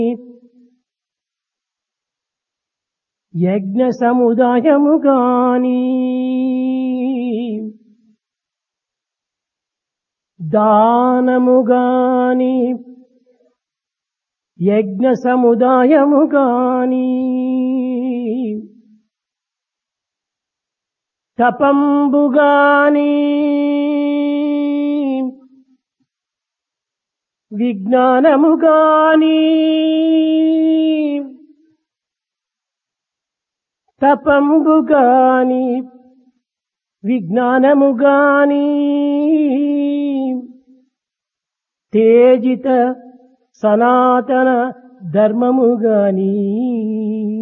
యజ్ఞ సముదాయము గాని దానము గాని యజ్ఞ సముదాయము గాని తపంబు గాని విజ్ఞానము గాని తపంబు గాని విజ్ఞానము గాని తేజిత సనాతన ధర్మము గాని